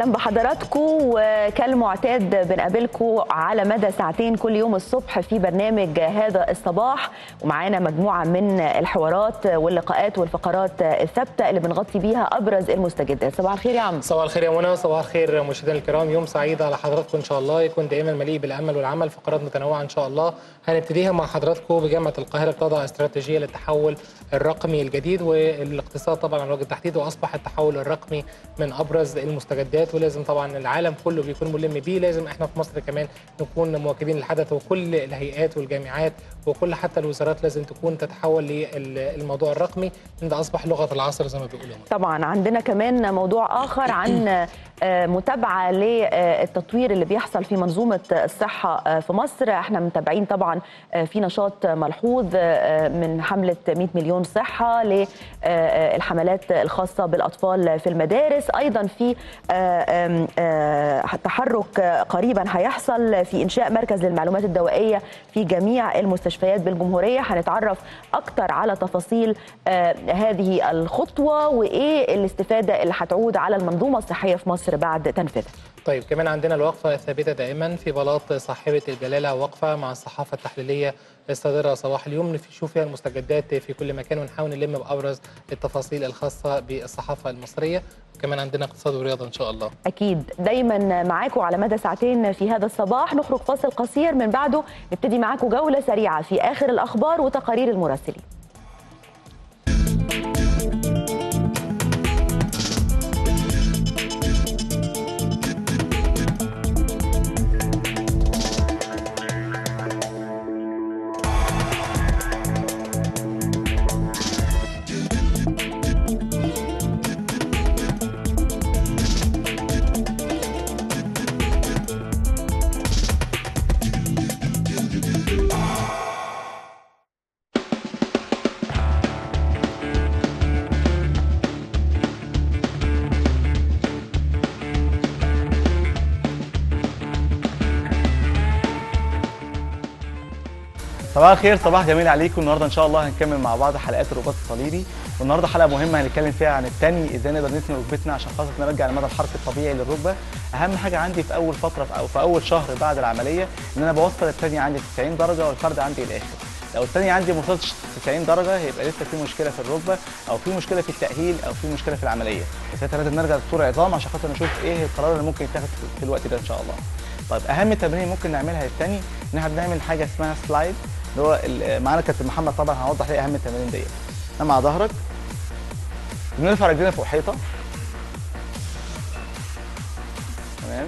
بحضراتكم وكالمعتاد بنقابلكم على مدى ساعتين كل يوم الصبح في برنامج هذا الصباح ومعانا مجموعه من الحوارات واللقاءات والفقرات الثابته اللي بنغطي بيها ابرز المستجدات صباح الخير يا عم صباح الخير يا منى صباح الخير مشاهدينا الكرام يوم سعيد على حضراتكم ان شاء الله يكون دائما مليء بالامل والعمل فقرات متنوعه ان شاء الله هنبتديها مع حضراتكم بجامعه القاهره بتضع استراتيجيه للتحول الرقمي الجديد والاقتصاد طبعا على وجه التحديد واصبح التحول الرقمي من ابرز المستجدات ولازم طبعا العالم كله بيكون ملم بيه لازم احنا في مصر كمان نكون مواكبين الحدث وكل الهيئات والجامعات وكل حتى الوزارات لازم تكون تتحول للموضوع الرقمي لان ده اصبح لغه العصر زي ما بيقولوا طبعا عندنا كمان موضوع اخر عن متابعه للتطوير اللي بيحصل في منظومه الصحه في مصر احنا متابعين طبعا في نشاط ملحوظ من حمله 100 مليون صحه للحملات الخاصه بالاطفال في المدارس ايضا في تحرك قريبا هيحصل في انشاء مركز للمعلومات الدوائيه في جميع المستشفيات بالجمهوريه هنتعرف اكتر على تفاصيل هذه الخطوه وايه الاستفاده اللي هتعود على المنظومه الصحيه في مصر بعد تنفيذها طيب كمان عندنا الوقفة الثابتة دائما في بلاط صاحبة الجلالة وقفة مع الصحافة التحليلية الصادرة صباح اليوم نشوف فيها المستجدات في كل مكان ونحاول نلم بأبرز التفاصيل الخاصة بالصحافة المصرية وكمان عندنا اقتصاد ورياضة إن شاء الله أكيد دايما معاكم على مدى ساعتين في هذا الصباح نخرج فاصل قصير من بعده نبتدي معاكم جولة سريعة في آخر الأخبار وتقارير المراسلين صباح الخير صباح جميل عليكم النهارده ان شاء الله هنكمل مع بعض حلقات الرباط الصليبي والنهارده حلقه مهمه هنتكلم فيها عن التاني ازاي نقدر نثني ركبتنا عشان خاطر نرجع المدى الحركي الطبيعي للركبه اهم حاجه عندي في اول فتره في او في اول شهر بعد العمليه ان انا بوصل التاني عندي 90 درجه والفرد عندي الاخر لو الثانية عندي ما وصلتش 90 درجة هيبقى لسه في مشكلة في الركبة أو في مشكلة في التأهيل أو في مشكلة في العملية، فساعتها لازم نرجع لدكتور عظام عشان خاطر نشوف إيه القرار اللي ممكن يتاخد في الوقت ده إن شاء الله. طيب أهم تمرين ممكن نعملها للتاني إن إحنا بنعمل حاجة اسمها سلايد اللي هو معانا كابتن محمد طبعا هنوضح ليه أهم التمارين ديت. نام على ظهرك بنرفع رجلينا فوق حيطة تمام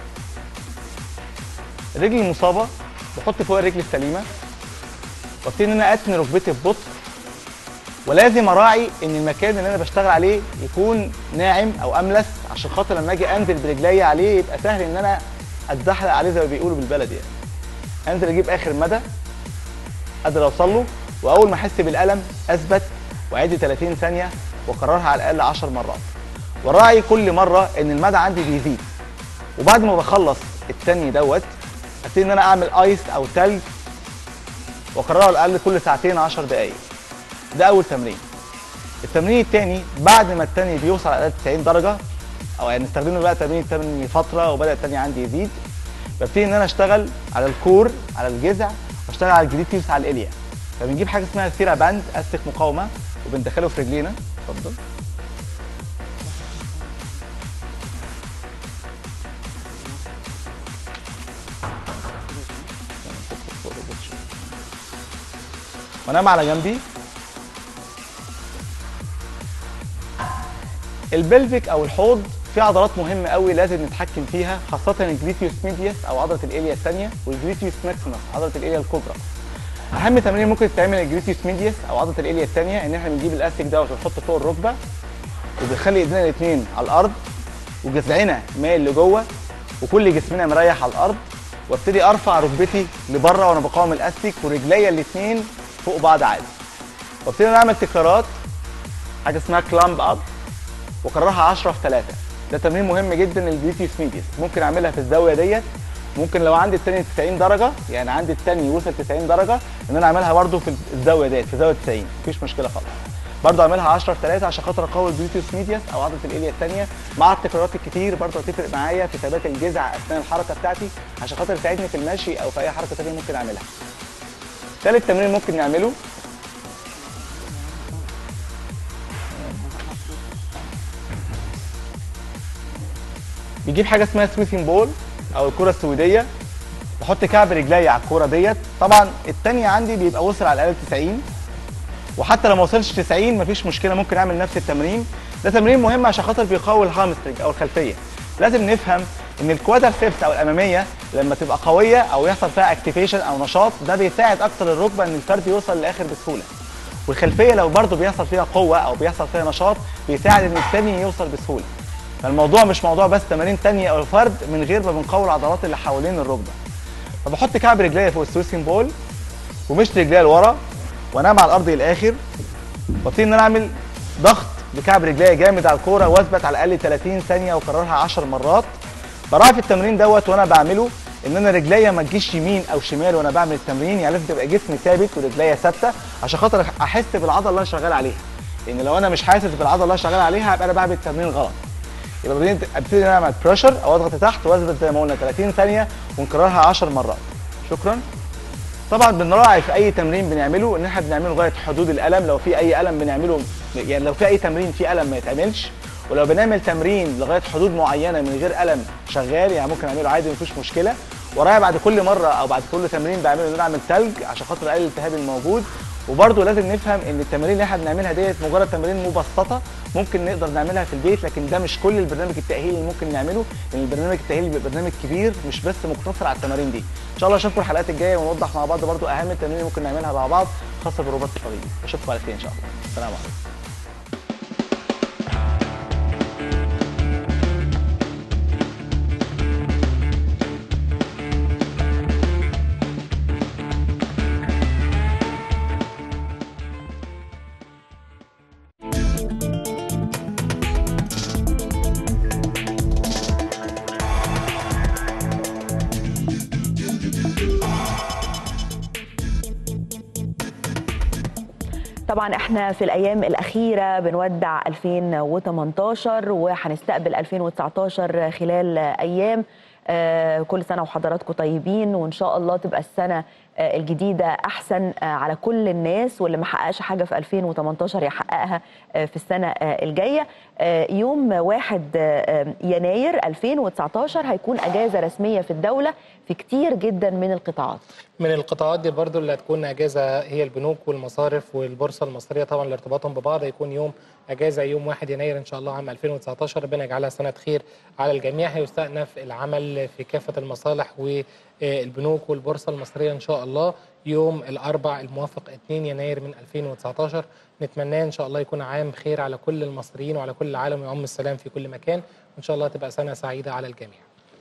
الرجل المصابة بحط فوق الرجل السليمة وابتدي ان انا اتني ركبتي ببطء ولازم اراعي ان المكان اللي انا بشتغل عليه يكون ناعم او املس عشان خاطر لما اجي انزل برجلي عليه يبقى سهل ان انا اتزحلق عليه زي ما بيقولوا بالبلد يعني انزل اجيب اخر مدى قادر اوصل له واول ما احس بالالم اثبت واعد 30 ثانيه واكررها على الاقل 10 مرات وراعي كل مره ان المدى عندي بيزيد وبعد ما بخلص التاني دوت ابتدي ان انا اعمل ايس او تلج واكررها على الاقل كل ساعتين 10 دقائق ده اول تمرين التمرين الثاني بعد ما الثاني بيوصل على 90 درجه او يعني استخدمنا بقى تمرين الثاني فتره وبدا الثاني عندي يزيد ببتدي ان انا اشتغل على الكور على الجذع واشتغل على الجليتيوس على الاليا فبنجيب حاجه اسمها سيرا باند استك مقاومه وبندخله في رجلينا اتفضل وانام على جنبي البلفيك او الحوض في عضلات مهمه قوي لازم نتحكم فيها خاصه الجليتيوس ميدياس او عضله الاليا الثانيه والجليتيوس ماكسيمس عضله الاليا الكبرى اهم تمرين ممكن تتعمل الجليتيوس ميدياس او عضله الاليا الثانيه ان احنا بنجيب الاستيك دوت ونحطه فوق الركبه وبنخلي ايدينا الاثنين على الارض وجذعنا مايل لجوه وكل جسمنا مريح على الارض وابتدي ارفع ركبتي لبره وانا بقاوم الاستيك ورجليا الاثنين فوق بعض عادي وابتدي اعمل تكرارات حاجه اسمها كلامب اب واكررها 10 في 3 ده تمرين مهم جدا للجليتيوس ميديس ممكن اعملها في الزاويه ديت ممكن لو عندي التاني 90 درجه يعني عندي التاني وصل 90 درجه ان انا اعملها برده في الزاويه ديت في زاويه 90 مفيش مشكله خالص برضو اعملها 10 في 3 عشان خاطر اقوي البيوتيوس ميدياس او عضله الاليا الثانيه مع التكرارات الكتير برضو هتفرق معايا في ثبات الجذع اثناء الحركه بتاعتي عشان خاطر تساعدني في المشي او في اي حركه ثانيه ممكن اعملها ثالث تمرين ممكن نعمله بيجيب حاجه اسمها سويسين بول او الكره السويديه بحط كعب رجلي على الكوره ديت طبعا الثانيه عندي بيبقى وصل على الاقل 90 وحتى لو ما وصلش 90 مفيش مشكله ممكن اعمل نفس التمرين ده تمرين مهم عشان خاطر بيقوي الهامسترنج او الخلفيه لازم نفهم ان الكوادر سيبس او الاماميه لما تبقى قويه او يحصل فيها اكتيفيشن او نشاط ده بيساعد اكتر الركبه ان الفرد يوصل للاخر بسهوله والخلفيه لو برضه بيحصل فيها قوه او بيحصل فيها نشاط بيساعد ان الثاني يوصل بسهوله فالموضوع مش موضوع بس تمارين تانية او الفرد من غير ما بنقوي العضلات اللي حوالين الركبه فبحط كعب رجليا فوق السويسين بول ومشط رجليا لورا وانام على الارض للاخر وابتدي ان انا اعمل ضغط بكعب رجليا جامد على الكوره واثبت على الاقل 30 ثانيه واكررها 10 مرات براعي في التمرين دوت وانا بعمله ان انا رجليا ما تجيش يمين او شمال وانا بعمل التمرين يعني لازم تبقى جسمي ثابت ورجليا ثابته عشان خاطر احس بالعضله اللي انا شغال عليها لان لو انا مش حاسس بالعضله اللي انا شغال عليها هبقى انا بعمل التمرين غلط يبقى ابتدي ابتدي ان انا اعمل بريشر او اضغط تحت واثبت زي ما قلنا 30 ثانيه ونكررها 10 مرات شكرا طبعا بنراعي في اي تمرين بنعمله ان احنا بنعمله لغايه حدود الالم لو في اي الم بنعمله يعني لو في اي تمرين فيه الم ما يتعملش ولو بنعمل تمرين لغايه حدود معينه من غير الم شغال يعني ممكن اعمله عادي مفيش مشكله ورايا بعد كل مره او بعد كل تمرين بعمله ان انا اعمل تلج عشان خاطر اقلل الالتهاب الموجود وبرده لازم نفهم ان التمارين اللي احنا بنعملها ديت مجرد تمارين مبسطه ممكن نقدر نعملها في البيت لكن ده مش كل البرنامج التاهيلي اللي ممكن نعمله لان البرنامج التاهيلي بيبقى برنامج كبير مش بس مقتصر على التمارين دي ان شاء الله اشوفكم الحلقات الجايه ونوضح مع بعض برده اهم التمارين اللي ممكن نعملها مع بعض خاصه بالرباط الصليبي اشوفكم على خير ان شاء الله السلام عليكم طبعا احنا في الايام الاخيره بنودع 2018 وهنستقبل 2019 خلال ايام آه، كل سنه وحضراتكم طيبين وان شاء الله تبقى السنه آه، الجديده احسن آه، على كل الناس واللي ما حققش حاجه في 2018 يحققها آه، في السنه آه، الجايه آه، يوم 1 آه، يناير 2019 هيكون اجازه رسميه في الدوله في كتير جدا من القطاعات من القطاعات دي برضو اللي هتكون اجازه هي البنوك والمصارف والبورصه المصريه طبعا لارتباطهم ببعض هيكون يوم اجازه يوم 1 يناير ان شاء الله عام 2019 ربنا يجعلها سنه خير على الجميع هيستأنف العمل في كافه المصالح والبنوك والبورصه المصريه ان شاء الله يوم الاربع الموافق 2 يناير من 2019 نتمناه ان شاء الله يكون عام خير على كل المصريين وعلى كل العالم ويعم السلام في كل مكان وان شاء الله تبقى سنه سعيده على الجميع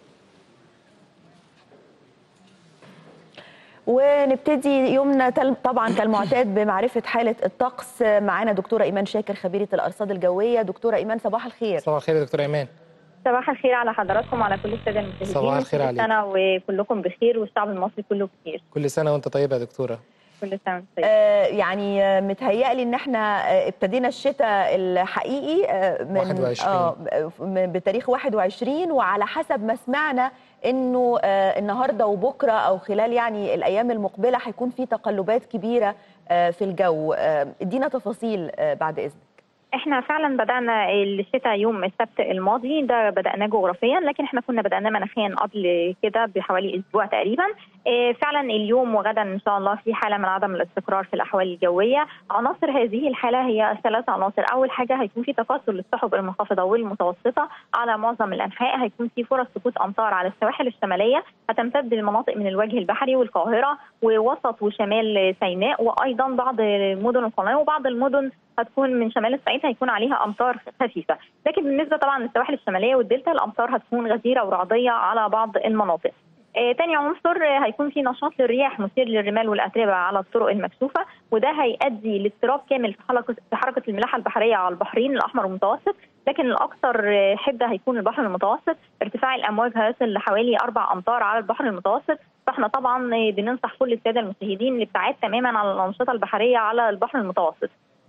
ونبتدي يومنا تل- طبعا كالمعتاد بمعرفه حاله الطقس معانا دكتوره ايمان شاكر خبيره الارصاد الجويه دكتوره ايمان صباح الخير صباح الخير يا دكتور ايمان صباح الخير على حضراتكم وعلى كل الساده المشاهدين صباح الخير كل عليك. سنه وكلكم بخير والشعب المصري كله بخير كل سنه وانت طيبه يا دكتوره كل سنه وانتم طيبين. آه يعني آه، متهيألي ان احنا آه، ابتدينا الشتاء الحقيقي آه، من 21. اه من- بتاريخ 21 وعلى حسب ما سمعنا انه آه، النهارده وبكره او خلال يعني الايام المقبله هيكون في تقلبات كبيره آه، في الجو آه، ادينا تفاصيل آه، بعد اذنك احنا فعلا بدانا الشتاء يوم السبت الماضي ده بداناه جغرافيا لكن احنا كنا بداناه مناخيا قبل كده بحوالي اسبوع تقريبا اه، فعلا اليوم وغدا ان شاء الله في حاله من عدم الاستقرار في الاحوال الجويه عناصر هذه الحاله هي ثلاث عناصر اول حاجه هيكون في تكاثر للسحب المنخفضه والمتوسطه على معظم الانحاء هيكون في فرص سقوط امطار على السواحل الشماليه هتمتد لمناطق من الوجه البحري والقاهره ووسط وشمال سيناء وايضا بعض مدن القناه وبعض المدن هتكون من شمال الصعيد هيكون عليها امطار خفيفه لكن بالنسبه طبعا للسواحل الشماليه والدلتا الامطار هتكون غزيره ورعديه على بعض المناطق آه، تاني عنصر آه، هيكون في نشاط للرياح مثير للرمال والاتربه على الطرق المكشوفه وده هيؤدي لاضطراب كامل في حركه في حركه الملاحه البحريه على البحرين الاحمر والمتوسط لكن الاكثر آه، حده هيكون البحر المتوسط ارتفاع الامواج هيصل لحوالي اربع امتار على البحر المتوسط فاحنا طبعا آه، بننصح كل الساده المشاهدين الابتعاد تماما عن الانشطه البحريه على البحر المتوسط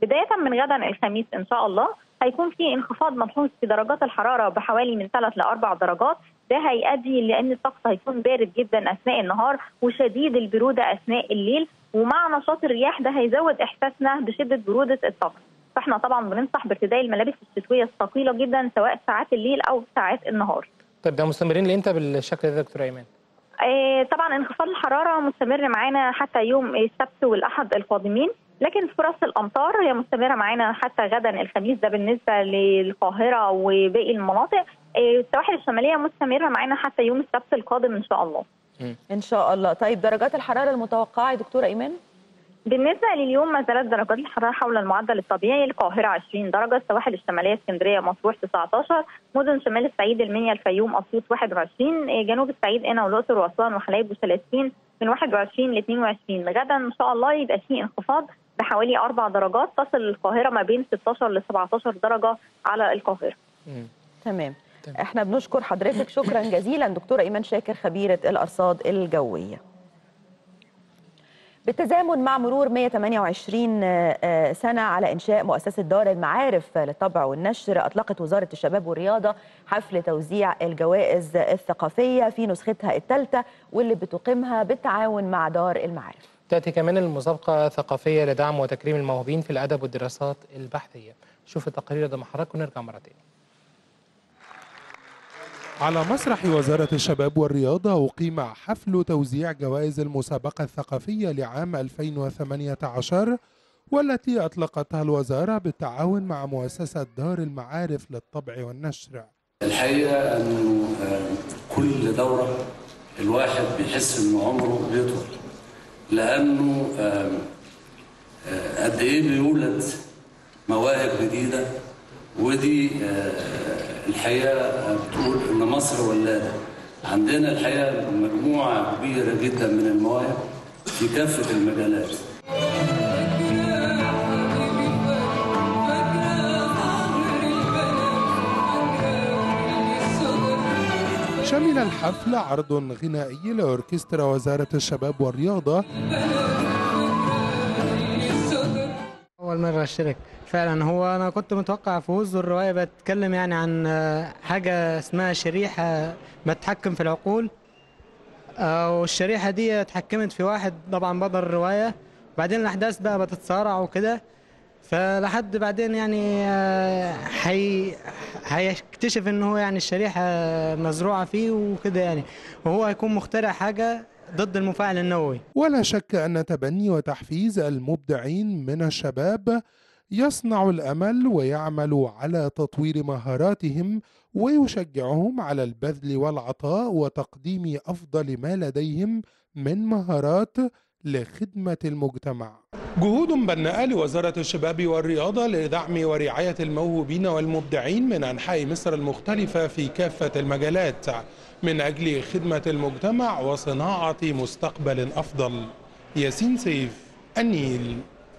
بدايه من غدا الخميس ان شاء الله هيكون في انخفاض ملحوظ في درجات الحراره بحوالي من 3 ل 4 درجات ده هيؤدي لان الطقس هيكون بارد جدا اثناء النهار وشديد البروده اثناء الليل ومع نشاط الرياح ده هيزود احساسنا بشده بروده الطقس فاحنا طبعا بننصح بارتداء الملابس الشتويه الثقيله جدا سواء ساعات الليل او ساعات النهار طيب ده مستمرين لامتى بالشكل ده يا دكتور ايمن؟ آه، طبعا انخفاض الحراره مستمر معانا حتى يوم السبت والاحد القادمين لكن فرص الامطار هي مستمره معانا حتى غدا الخميس ده بالنسبه للقاهره وباقي المناطق آه، السواحل الشماليه مستمره معانا حتى يوم السبت القادم ان شاء الله ان شاء الله طيب درجات الحراره المتوقعه يا دكتوره ايمان بالنسبه لليوم ما زالت درجات الحراره حول المعدل الطبيعي القاهره 20 درجه السواحل الشماليه اسكندريه مطروح 19 مدن شمال الصعيد المنيا الفيوم اسيوط 21 آه، جنوب الصعيد قنا والاقصر واسوان وحلايب وثلاثين من 21 ل 22 غدا ان شاء الله يبقى في انخفاض بحوالي اربع درجات تصل القاهره ما بين 16 ل 17 درجه على القاهره مم. تمام تمام. احنا بنشكر حضرتك شكرا جزيلا دكتوره ايمان شاكر خبيره الارصاد الجويه بالتزامن مع مرور 128 آه، سنة على إنشاء مؤسسة دار المعارف للطبع والنشر أطلقت وزارة الشباب والرياضة حفل توزيع الجوائز الثقافية في نسختها الثالثة واللي بتقيمها بالتعاون مع دار المعارف تأتي كمان المسابقة ثقافية لدعم وتكريم الموهوبين في الأدب والدراسات البحثية شوف التقرير ده مع حضراتكم ونرجع مرة تاني على مسرح وزارة الشباب والرياضة أقيم حفل توزيع جوائز المسابقة الثقافية لعام 2018 والتي أطلقتها الوزارة بالتعاون مع مؤسسة دار المعارف للطبع والنشر الحقيقة أنه آه، كل دورة الواحد بيحس إن عمره بيطول لأنه آه، آه، قد إيه بيولد مواهب جديدة ودي آه، الحقيقة بتقول إن مصر ولادة عندنا الحقيقة مجموعة كبيرة جدا من المواهب في كافة المجالات شمل الحفل عرض غنائي لأوركسترا وزارة الشباب والرياضة أول مرة أشترك فعلا هو أنا كنت متوقع فوز والرواية بتتكلم يعني عن آه، حاجة اسمها شريحة بتحكم في العقول آه، والشريحة دي اتحكمت في واحد طبعا بطل الرواية بعدين الأحداث بقى بتتسارع وكده فلحد بعدين يعني آه، حي... هيكتشف إن هو يعني الشريحة مزروعة فيه وكده يعني وهو هيكون مخترع حاجة ضد المفاعل النووي ولا شك أن تبني وتحفيز المبدعين من الشباب يصنع الأمل ويعمل على تطوير مهاراتهم ويشجعهم على البذل والعطاء وتقديم أفضل ما لديهم من مهارات لخدمة المجتمع جهود بناءة لوزارة الشباب والرياضة لدعم ورعاية الموهوبين والمبدعين من أنحاء مصر المختلفة في كافة المجالات من أجل خدمة المجتمع وصناعة مستقبل أفضل ياسين سيف النيل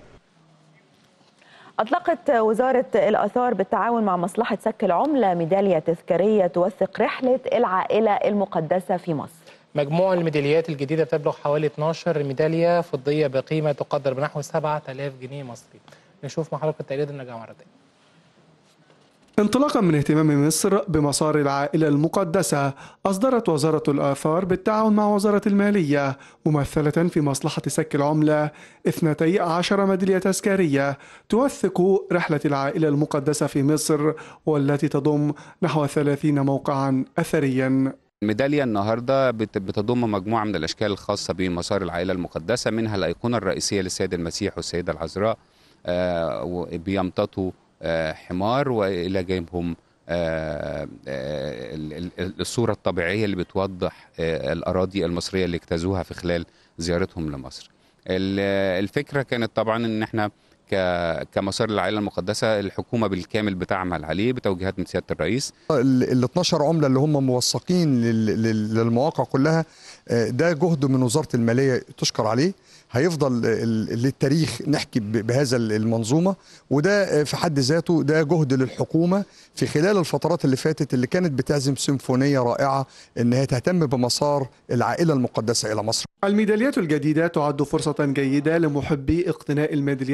أطلقت وزارة الآثار بالتعاون مع مصلحة سك العملة ميدالية تذكارية توثق رحلة العائلة المقدسة في مصر مجموع الميداليات الجديدة بتبلغ حوالي 12 ميدالية فضية بقيمة تقدر بنحو 7000 جنيه مصري نشوف مع حضرتك التقرير ده نرجع مرة تاني انطلاقا من اهتمام مصر بمسار العائلة المقدسة أصدرت وزارة الآثار بالتعاون مع وزارة المالية ممثلة في مصلحة سك العملة 12 ميدالية تذكارية توثق رحلة العائلة المقدسة في مصر والتي تضم نحو 30 موقعا أثريا الميدالية النهاردة بت- بتضم مجموعة من الأشكال الخاصة بمسار العائلة المقدسة منها الأيقونة الرئيسية للسيد المسيح والسيدة العذراء آه، و- بيمتطوا آه، حمار وإلى جانبهم آه، آه، ال- ال- الصورة الطبيعية اللي بتوضح آه، الأراضي المصرية اللي اجتازوها في خلال زيارتهم لمصر ال- الفكرة كانت طبعا إن احنا ك- كمسار العائلة المقدسة الحكومة بالكامل بتعمل عليه بتوجيهات من سيادة الرئيس ال 12 عمله اللي هم موثقين لل- لل- للمواقع كلها آه، ده جهد من وزاره الماليه تشكر عليه هيفضل ال- للتاريخ نحكي ب- بهذا ال- المنظومه وده آه، في حد ذاته ده جهد للحكومه في خلال الفترات اللي فاتت اللي كانت بتعزم سيمفونيه رائعه ان هي تهتم بمسار العائله المقدسه الى مصر الميداليات الجديدة تعد فرصة جيدة لمحبي اقتناء الميداليات التذكارية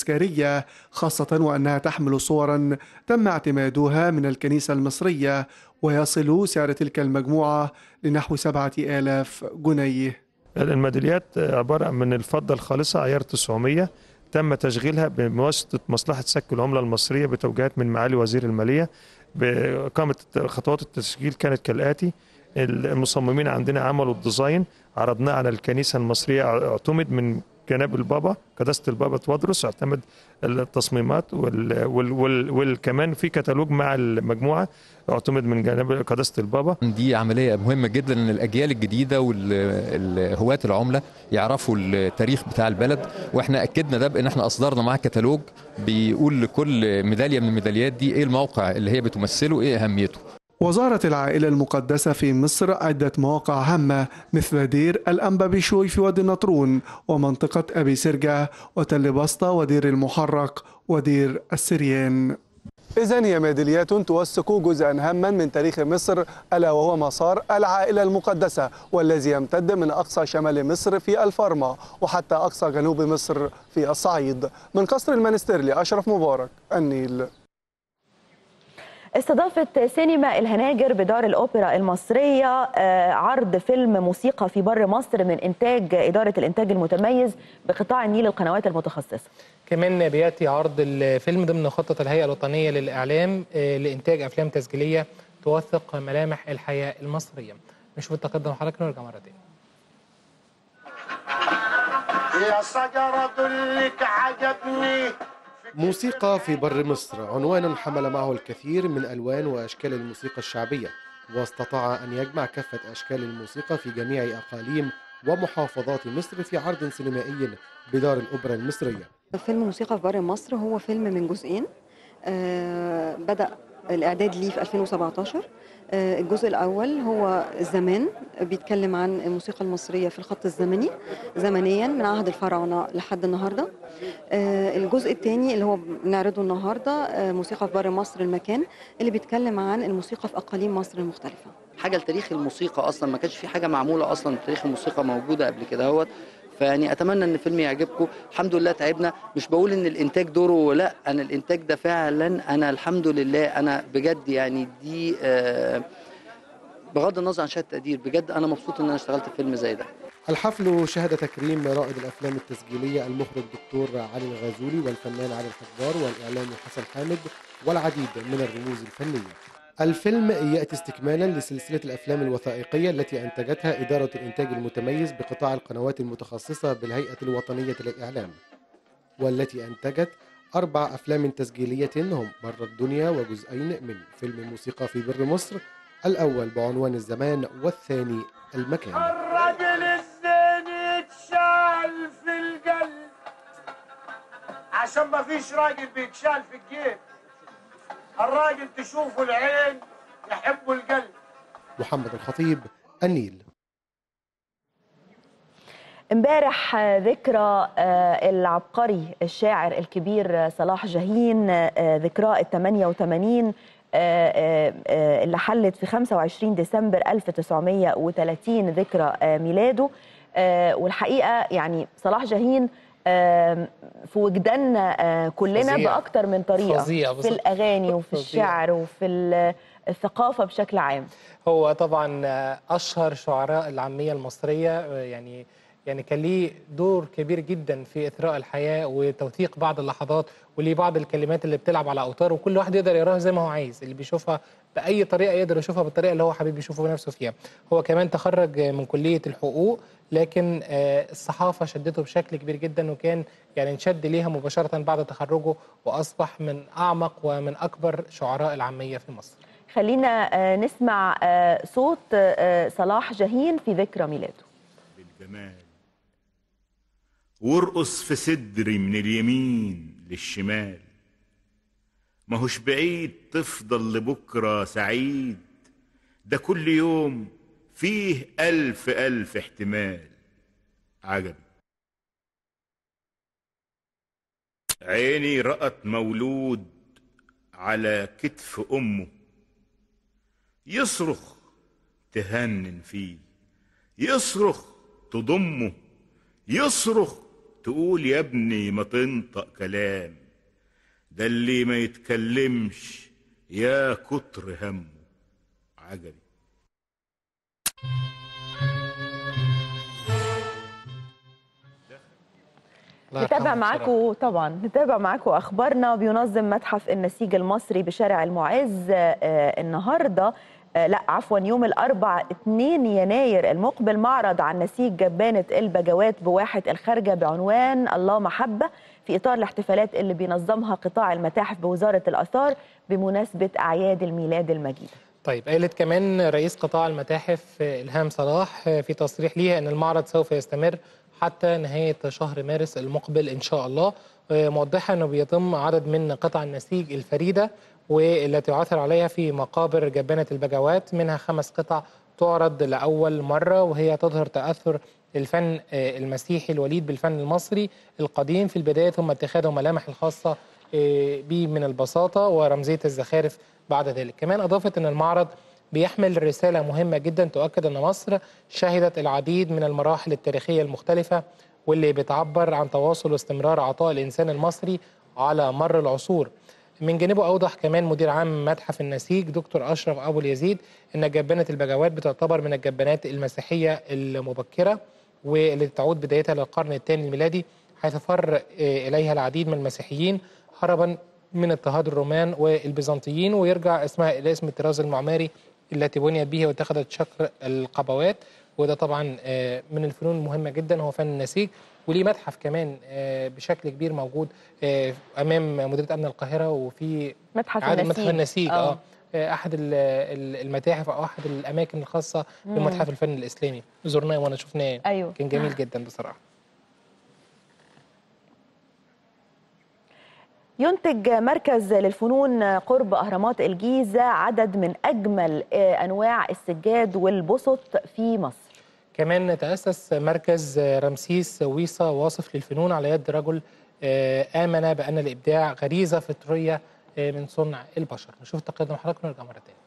التذكارية خاصة وأنها تحمل صورا تم اعتمادها من الكنيسة المصرية ويصل سعر تلك المجموعة لنحو سبعة آلاف جنيه الميداليات عبارة من الفضة الخالصة عيار 900 تم تشغيلها بواسطة مصلحة سك العملة المصرية بتوجيهات من معالي وزير المالية بإقامة خطوات التسجيل كانت كالآتي المصممين عندنا عملوا الديزاين عرضناه على الكنيسة المصرية اعتمد من جناب البابا قداسة البابا تودرس اعتمد التصميمات وال وال وال والكمان في كتالوج مع المجموعة اعتمد من جناب قداسة البابا دي عملية مهمة جدا ان الاجيال الجديدة والهواة العملة يعرفوا التاريخ بتاع البلد واحنا اكدنا ده بان احنا اصدرنا معاه كتالوج بيقول لكل ميدالية من الميداليات دي ايه الموقع اللي هي بتمثله ايه اهميته وزارة العائلة المقدسة في مصر عدة مواقع هامة مثل دير الأنبا بشوي في وادي النطرون ومنطقة أبي سرجة وتل بسطة ودير المحرق ودير السريان إذا هي ميداليات توثق جزءا هاما من تاريخ مصر ألا وهو مسار العائلة المقدسة والذي يمتد من أقصى شمال مصر في الفرما وحتى أقصى جنوب مصر في الصعيد من قصر المنستيرلي أشرف مبارك النيل استضافت سينما الهناجر بدار الأوبرا المصرية عرض فيلم موسيقى في بر مصر من إنتاج إدارة الإنتاج المتميز بقطاع النيل القنوات المتخصصة كمان بياتي عرض الفيلم ضمن خطة الهيئة الوطنية للإعلام لإنتاج أفلام تسجيلية توثق ملامح الحياة المصرية نشوف التقدم حضرتك ونرجع مرة تاني يا شجرة دلك عجبني موسيقى في بر مصر عنوان حمل معه الكثير من ألوان وأشكال الموسيقى الشعبية واستطاع أن يجمع كافة أشكال الموسيقى في جميع أقاليم ومحافظات مصر في عرض سينمائي بدار الأوبرا المصرية فيلم موسيقى في بر مصر هو فيلم من جزئين آه بدأ الإعداد ليه في 2017 آه الجزء الأول هو زمان بيتكلم عن الموسيقى المصرية في الخط الزمني زمنيا من عهد الفراعنة لحد النهاردة آه الجزء الثاني اللي هو بنعرضه النهاردة آه موسيقى في بر مصر المكان اللي بيتكلم عن الموسيقى في أقاليم مصر المختلفة حاجة لتاريخ الموسيقى أصلا ما كانش في حاجة معمولة أصلا تاريخ الموسيقى موجودة قبل كده هوت فيعني اتمنى ان الفيلم يعجبكم الحمد لله تعبنا مش بقول ان الانتاج دوره لا انا الانتاج ده فعلا انا الحمد لله انا بجد يعني دي آه بغض النظر عن شهاده التقدير بجد انا مبسوط ان انا اشتغلت في فيلم زي ده الحفل شهد تكريم رائد الافلام التسجيليه المخرج دكتور علي الغازولي والفنان علي الحجار والاعلامي حسن حامد والعديد من الرموز الفنيه الفيلم يأتي استكمالا لسلسلة الأفلام الوثائقية التي أنتجتها إدارة الإنتاج المتميز بقطاع القنوات المتخصصة بالهيئة الوطنية للإعلام والتي أنتجت أربع أفلام تسجيلية هم بر الدنيا وجزئين من فيلم موسيقى في بر مصر الأول بعنوان الزمان والثاني المكان الراجل الزين يتشال في القلب عشان ما فيش راجل بيتشال في الجيب الراجل تشوفه العين يحبه القلب محمد الخطيب النيل امبارح ذكرى العبقري الشاعر الكبير صلاح جاهين ذكرى ال 88 اللي حلت في 25 ديسمبر 1930 ذكرى ميلاده والحقيقه يعني صلاح جاهين في وجداننا كلنا فظيع. باكتر من طريقه فظيع في الاغاني وفي فظيع. الشعر وفي الثقافه بشكل عام هو طبعا اشهر شعراء العاميه المصريه يعني يعني كان ليه دور كبير جدا في اثراء الحياه وتوثيق بعض اللحظات وليه بعض الكلمات اللي بتلعب على اوتار وكل واحد يقدر يقراها زي ما هو عايز اللي بيشوفها باي طريقه يقدر يشوفها بالطريقه اللي هو حابب يشوفه بنفسه فيها هو كمان تخرج من كليه الحقوق لكن الصحافه شدته بشكل كبير جدا وكان يعني انشد ليها مباشره بعد تخرجه واصبح من اعمق ومن اكبر شعراء العاميه في مصر خلينا نسمع صوت صلاح جاهين في ذكرى ميلاده بالجمال وارقص في صدري من اليمين للشمال ما هوش بعيد تفضل لبكرة سعيد ده كل يوم فيه ألف ألف احتمال عجبي عيني رأت مولود على كتف أمه يصرخ تهنن فيه يصرخ تضمه يصرخ تقول يا ابني ما تنطق كلام ده اللي ما يتكلمش يا كتر همه عجبي نتابع معاكم طبعا نتابع معاكم اخبارنا بينظم متحف النسيج المصري بشارع المعز آه، النهارده آه، لا عفوا يوم الاربع 2 يناير المقبل معرض عن نسيج جبانه البجوات بواحه الخارجه بعنوان الله محبه في اطار الاحتفالات اللي بينظمها قطاع المتاحف بوزاره الاثار بمناسبه اعياد الميلاد المجيد طيب قالت كمان رئيس قطاع المتاحف إلهام صلاح في تصريح ليها أن المعرض سوف يستمر حتى نهاية شهر مارس المقبل إن شاء الله موضحة أنه بيتم عدد من قطع النسيج الفريدة والتي عثر عليها في مقابر جبانة البجوات منها خمس قطع تعرض لأول مرة وهي تظهر تأثر الفن المسيحي الوليد بالفن المصري القديم في البداية ثم اتخاذه ملامح الخاصة به من البساطة ورمزية الزخارف بعد ذلك كمان أضافت أن المعرض بيحمل رسالة مهمة جدا تؤكد أن مصر شهدت العديد من المراحل التاريخية المختلفة واللي بتعبر عن تواصل واستمرار عطاء الإنسان المصري على مر العصور من جانبه أوضح كمان مدير عام متحف النسيج دكتور أشرف أبو اليزيد أن جبانة البجوات بتعتبر من الجبانات المسيحية المبكرة والتي تعود بدايتها للقرن الثاني الميلادي حيث فر إليها العديد من المسيحيين هربا من اضطهاد الرومان والبيزنطيين ويرجع اسمها الى اسم الطراز المعماري التي بنيت به واتخذت شكل القبوات وده طبعا من الفنون المهمه جدا هو فن النسيج وليه متحف كمان بشكل كبير موجود امام مديريه امن القاهره وفي متحف عادة النسيج متحف النسيج آه. اه احد المتاحف او احد الاماكن الخاصه بمتحف الفن الاسلامي زرناه وانا شفناه أيوه. كان جميل جدا بصراحه ينتج مركز للفنون قرب أهرامات الجيزة عدد من أجمل أنواع السجاد والبسط في مصر كمان تأسس مركز رمسيس ويصا واصف للفنون على يد رجل آمن بأن الإبداع غريزة فطرية من صنع البشر نشوف تقدم حضرتك ونرجع مرة تانية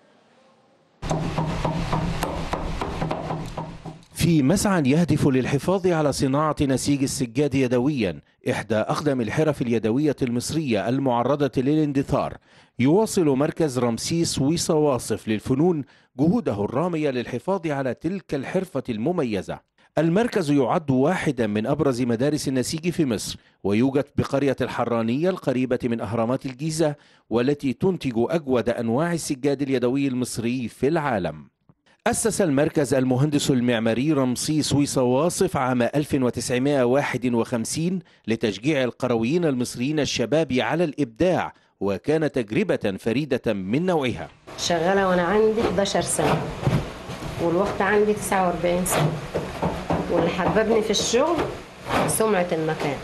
في مسعى يهدف للحفاظ على صناعة نسيج السجاد يدويا إحدى أقدم الحرف اليدوية المصرية المعرضة للاندثار يواصل مركز رمسيس ويصا واصف للفنون جهوده الرامية للحفاظ على تلك الحرفة المميزة المركز يعد واحدا من أبرز مدارس النسيج في مصر ويوجد بقرية الحرانية القريبة من أهرامات الجيزة والتي تنتج أجود أنواع السجاد اليدوي المصري في العالم أسس المركز المهندس المعماري رمسيس ويصا واصف عام 1951 لتشجيع القرويين المصريين الشباب على الإبداع وكان تجربة فريدة من نوعها شغالة وأنا عندي 11 سنة والوقت عندي 49 سنة واللي حببني في الشغل سمعة المكان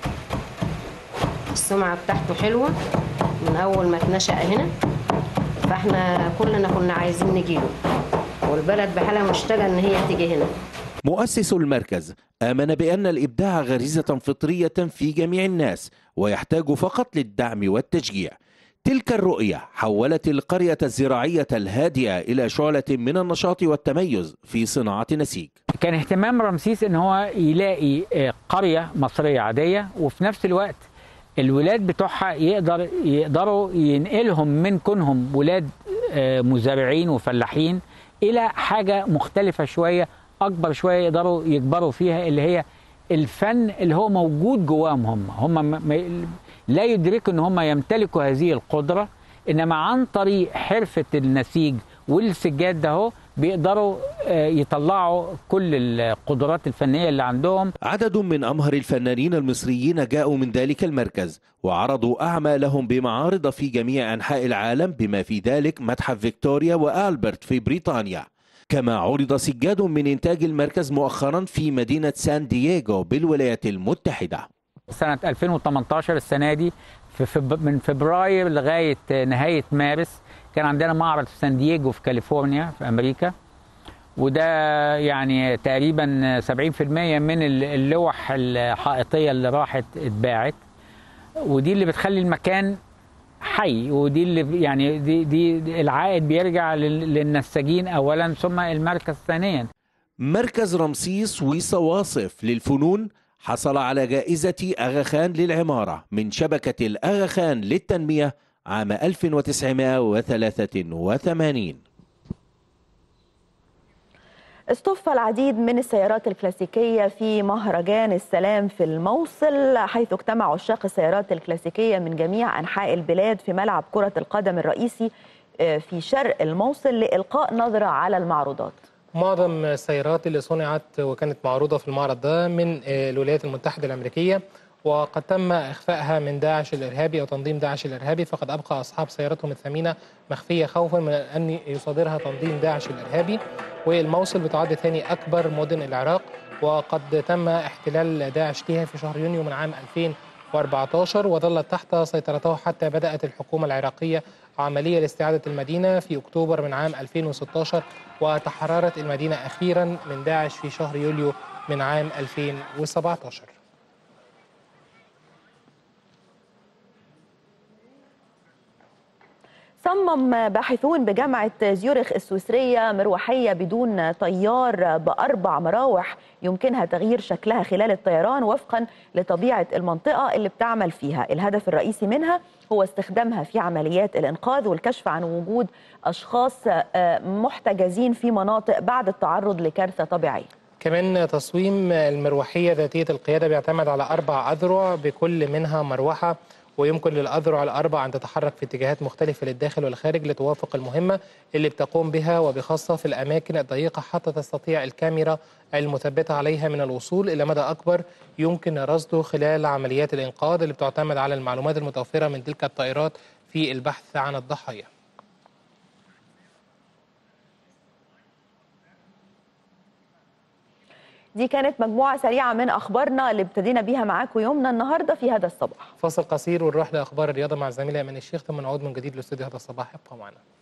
السمعة بتاعته حلوة من أول ما اتنشأ هنا فاحنا كلنا كنا عايزين نجيله والبلد بحالها مشتاقة إن هي تيجي هنا مؤسس المركز آمن بأن الإبداع غريزة فطرية في جميع الناس ويحتاج فقط للدعم والتشجيع تلك الرؤية حولت القرية الزراعية الهادئة إلى شعلة من النشاط والتميز في صناعة نسيج كان اهتمام رمسيس ان هو يلاقي قرية مصرية عادية وفي نفس الوقت الولاد بتوعها يقدر يقدروا ينقلهم من كونهم ولاد مزارعين وفلاحين الى حاجه مختلفه شويه اكبر شويه يقدروا يكبروا فيها اللي هي الفن اللي هو موجود جواهم هم هم لا يدركوا ان هم يمتلكوا هذه القدره انما عن طريق حرفه النسيج والسجاد ده هو بيقدروا يطلعوا كل القدرات الفنيه اللي عندهم عدد من امهر الفنانين المصريين جاءوا من ذلك المركز وعرضوا اعمالهم بمعارض في جميع انحاء العالم بما في ذلك متحف فيكتوريا والبرت في بريطانيا كما عرض سجاد من انتاج المركز مؤخرا في مدينه سان دييغو بالولايات المتحده سنه 2018 السنه دي في فب... من فبراير لغايه نهايه مارس كان عندنا معرض في سان دييغو في كاليفورنيا في امريكا وده يعني تقريبا 70% من اللوح الحائطيه اللي راحت اتباعت ودي اللي بتخلي المكان حي ودي اللي يعني دي, دي العائد بيرجع للنساجين اولا ثم المركز ثانيا مركز رمسيس ويصا واصف للفنون حصل على جائزة أغا خان للعمارة من شبكة الأغا خان للتنمية عام 1983 اصطف العديد من السيارات الكلاسيكية في مهرجان السلام في الموصل حيث اجتمع عشاق السيارات الكلاسيكية من جميع أنحاء البلاد في ملعب كرة القدم الرئيسي في شرق الموصل لإلقاء نظرة على المعروضات معظم السيارات اللي صنعت وكانت معروضة في المعرض ده من الولايات المتحدة الأمريكية وقد تم إخفائها من داعش الإرهابي أو تنظيم داعش الإرهابي فقد أبقى أصحاب سيارتهم الثمينة مخفية خوفا من أن يصادرها تنظيم داعش الإرهابي والموصل بتعد ثاني أكبر مدن العراق وقد تم احتلال داعش ليها في شهر يونيو من عام 2014 وظلت تحت سيطرته حتى بدأت الحكومة العراقية عملية لاستعادة المدينة في أكتوبر من عام 2016 وتحررت المدينة أخيرا من داعش في شهر يوليو من عام 2017 صمم باحثون بجامعة زيورخ السويسرية مروحية بدون طيار بأربع مراوح يمكنها تغيير شكلها خلال الطيران وفقا لطبيعة المنطقة اللي بتعمل فيها الهدف الرئيسي منها هو استخدامها في عمليات الإنقاذ والكشف عن وجود أشخاص محتجزين في مناطق بعد التعرض لكارثة طبيعية كمان تصميم المروحية ذاتية القيادة بيعتمد على أربع أذرع بكل منها مروحة ويمكن للأذرع الأربع أن تتحرك في اتجاهات مختلفة للداخل والخارج لتوافق المهمة اللي بتقوم بها وبخاصة في الأماكن الضيقة حتى تستطيع الكاميرا المثبتة عليها من الوصول إلى مدى أكبر يمكن رصده خلال عمليات الإنقاذ اللي بتعتمد على المعلومات المتوفرة من تلك الطائرات في البحث عن الضحايا دي كانت مجموعة سريعة من أخبارنا اللي ابتدينا بيها معاكم يومنا النهاردة في هذا الصباح فاصل قصير ونروح لأخبار الرياضة مع الزميلة أمان الشيخ ثم نعود من جديد لاستوديو هذا الصباح ابقوا معنا